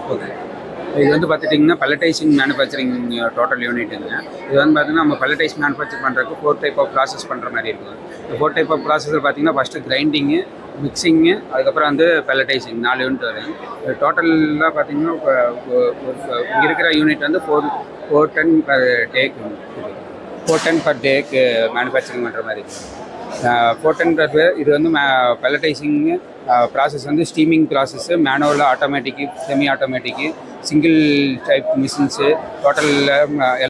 okay இது வந்து பார்த்துட்டிங்கன்னா பல்லடைசிங் மேனுஃபேக்சரிங் டோட்டல் யூனிட்டுங்க இது வந்து பார்த்தீங்கன்னா நம்ம பல்லடைஸ் மேனுஃபேக்சர் பண்ணுறதுக்கு ஃபோர் டைப் ஆஃப் ப்ராசஸ் பண்ணுற மாதிரி இருக்கும் இந்த ஃபோர் டைப் ஆஃப் ப்ராசஸில் பார்த்தீங்கன்னா ஃபஸ்ட்டு கிரைண்டிங்கு மிக்சிங்கு அதுக்கப்புறம் வந்து பெல்லடைசிங் நாலு யூனிட் வரும் டோட்டலாக பார்த்தீங்கன்னா இப்போ இங்கே இருக்கிற யூனிட் வந்து ஃபோர் ஃபோர் டன் பர் டேக்கு ஃபோர் டன் பர் டேக்கு மேனுஃபேக்சரிங் பண்ணுற மாதிரி இருக்கும் ஃபோர் டன் பர் டே இது வந்து பெல்லடைசிங் ப்ராசஸ் வந்து ஸ்டீமிங் ப்ராசஸ்ஸு மேனுவலில் automatic semi automatic single type machines டோட்டலில்